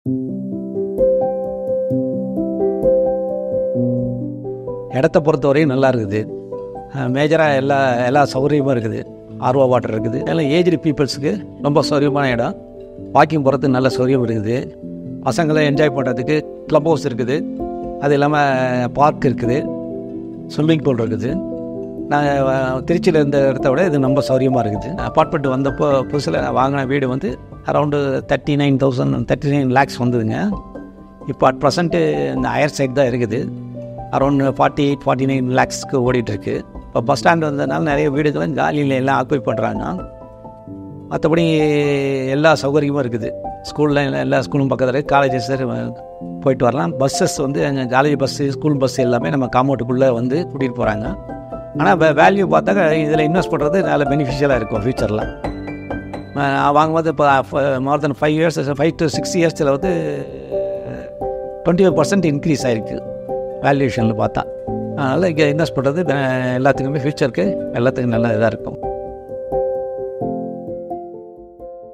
இடத்த பொறுத்தவரையும் நல்லா இருக்குது மேஜராக எல்லா எல்லா சௌகரியமும் இருக்குது ஆர்வா வாட்டர் இருக்குது எல்லாம் ஏஜ்டு பீப்புள்ஸுக்கு ரொம்ப சௌகரியமான இடம் வாக்கிங் போகிறதுக்கு நல்ல சௌகரியம் இருக்குது பசங்களை என்ஜாய் பண்ணுறதுக்கு க்ளப் ஹவுஸ் இருக்குது அது இல்லாமல் பார்க் இருக்குது ஸ்விம்மிங் பூல் இருக்குது நாங்கள் திருச்சியில் இருந்த இடத்த விட இது ரொம்ப சௌகரியமாக இருக்குது அப்பார்ட்மெண்ட் வந்தப்போ புதுசில் வாங்கின வீடு வந்து around thirty nine thousand thirty nine lakhs வந்ததுங்க இப்போ அட் ப்ரெசண்ட்டு இந்த ஹையர் சைட் தான் இருக்குது around forty eight forty nine லேக்ஸ்க்கு ஓடிட்டுருக்கு இப்போ பஸ் ஸ்டாண்ட் வந்ததுனால நிறைய வீடுகளும் காலியில் எல்லாம் ஆக்குபை பண்ணுறாங்க மற்றபடி எல்லா சௌகரியமும் இருக்குது ஸ்கூலில் எல்லா எல்லா ஸ்கூலும் பக்கத்தில் காலேஜஸ் போயிட்டு வரலாம் பஸ்ஸஸ் வந்து எங்கள் காலேஜ் பஸ்ஸு ஸ்கூல் பஸ் எல்லாமே நம்ம காம்பவுண்டுக்குள்ளே வந்து கூட்டிகிட்டு போகிறாங்க ஆனால் வே வேல்யூ பார்த்தாக்க இதில் இன்வெஸ்ட் பண்ணுறது நல்ல பெனிஃபிஷியலாக இருக்கும் ஃப்யூச்சரில் நான் வாங்கும்போது இப்போ more then five years five to six இயர்ஸில் வந்து டுவெண்ட்டி ஃபைவ் பர்சன்ட் இன்க்ரீஸ் ஆகிருக்கு வேல்யூஷனில் பார்த்தா அதனால் இங்கே இன்வெஸ்ட் பண்ணுறது எல்லாத்துக்குமே ஃப்யூச்சருக்கு எல்லாத்துக்கும் நல்ல இதாக இருக்கும்